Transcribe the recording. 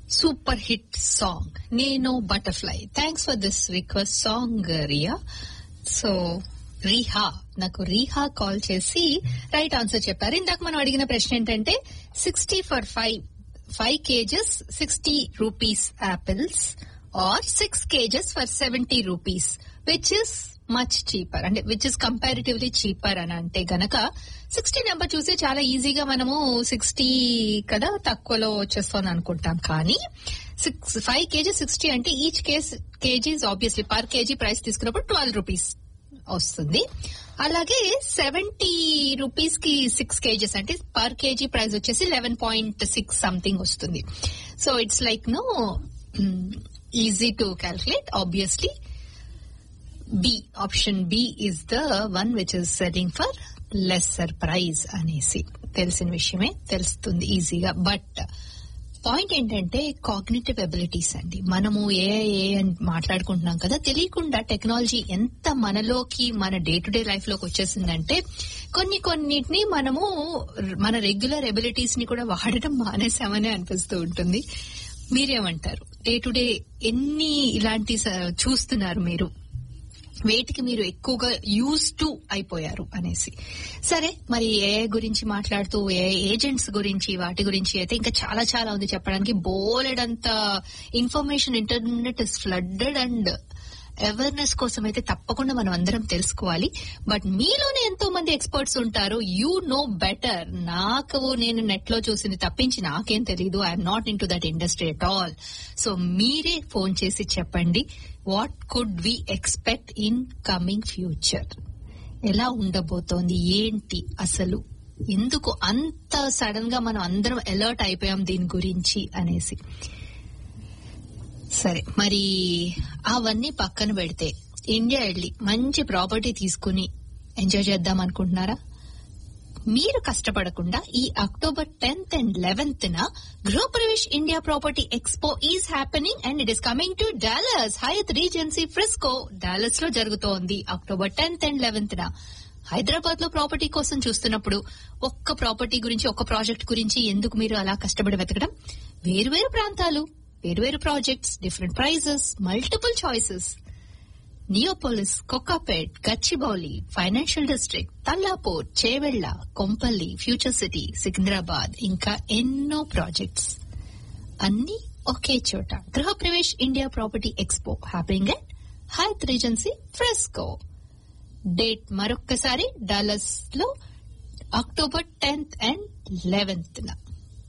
super hit song నేను butterfly thanks for this request song Riya so Reeha నాకు Reeha call చేసి right answer చెప్పారు ఇందాక మనం అడిగిన ప్రశ్న ఏంటంటే sixty for five five kgs sixty rupees apples or six kgs for seventy rupees which is much cheaper అంటే విచ్ ఇస్ కంపారిటివ్లీ చీపర్ అని అంటే గనక సిక్స్టీ నెంబర్ చూసి చాలా ఈజీగా మనము సిక్స్టీ కదా తక్కువలో వచ్చేస్తుంది అనుకుంటాం కానీ సిక్స్ ఫైవ్ కేజీ సిక్స్టీ అంటే each case kgs obviously per kg price తీసుకున్నప్పుడు ట్వెల్వ్ రూపీస్ వస్తుంది అలాగే సెవెంటీ రూపీస్ కి సిక్స్ కేజీస్ అంటే పర్ కేజీ ప్రైస్ వచ్చేసి లెవెన్ పాయింట్ సిక్స్ సంథింగ్ వస్తుంది so it's like no easy to calculate obviously B option B is the one which is selling for lesser price అనేసి తెలిసిన విషయమే తెలుస్తుంది ఈజీగా but point ఏంటంటే cognitive abilities అండి మనము ఏ ఏ అని మాట్లాడుకుంటున్నాం కదా తెలియకుండా టెక్నాలజీ ఎంత మనలోకి మన డే టు డే లైఫ్ లోకి వచ్చేసిందంటే కొన్ని కొన్నిటిని మనము మన రెగ్యులర్ ఎబిలిటీస్ ని కూడా వాడటం మానేసామని అనిపిస్తూ ఉంటుంది మీరేమంటారు డే టు డే ఎన్ని ఇలాంటి స- చూస్తున్నారు మీరు వేటికి మీరు ఎక్కువగా యూజ్ టు అయిపోయారు అనేసి సరే మరి ఏ గురించి మాట్లాడుతూ ఏ ఏజెంట్స్ గురించి వాటి గురించి అయితే ఇంకా చాలా చాలా ఉంది చెప్పడానికి బోలెడంత information internet is flooded and awareness కోసం అయితే తప్పకుండా మనం అందరం తెలుసుకోవాలి బట్ మీలోనే ఎంతో మంది ఎక్స్పర్ట్స్ ఉంటారు యూ నో బెటర్ నాకు నేను నెట్ లో చూసింది తప్పించి నాకేం తెలియదు I'm not in to that industry at all so మీరే ఫోన్ చేసి చెప్పండి what could we expect in coming future ఎలా ఉండబోతోంది ఏంటి అసలు ఎందుకు అంత సడన్ గా మనం అందరం అలర్ట్ అయిపోయాం దీని గురించి అనేసి సరే మరి అవన్నీ పక్కన పెడితే ఇండియా వెళ్ళి మంచి ప్రాపర్టీ తీసుకుని ఎంజాయ్ చేద్దాం అనుకుంటున్నారా మీరు కష్టపడకుండా ఈ అక్టోబర్ టెన్త్ అండ్ లెవెన్త్ న Grihapravesh India property expo is happening and it is coming to Dallas Hyatt Regency Frisco Dallas లో జరుగుతోంది అక్టోబర్ టెన్త్ అండ్ లెవెన్త్ న హైదరాబాద్ లో ప్రాపర్టీ కోసం చూస్తున్నప్పుడు ఒక్క ప్రాపర్టీ గురించి ఒక్క ప్రాజెక్ట్ గురించి ఎందుకు మీరు అలా కష్టపడి వెతకడం వేరు వేరు ప్రాంతాలు వేరు projects different prices multiple choices Neopolis Kokapet Gachibowli financial district Tellapur Chevella Kompally future city Secunderabad ఇంకా ఎన్నో ప్రాజెక్ట్స్ అన్ని ఒకే చోట Grihapravesh India property expo happening at Hyatt Regency Frisco date మరొక్కసారి డాలస్ లో అక్టోబర్ టెన్త్ అండ్ లెవెన్త్ న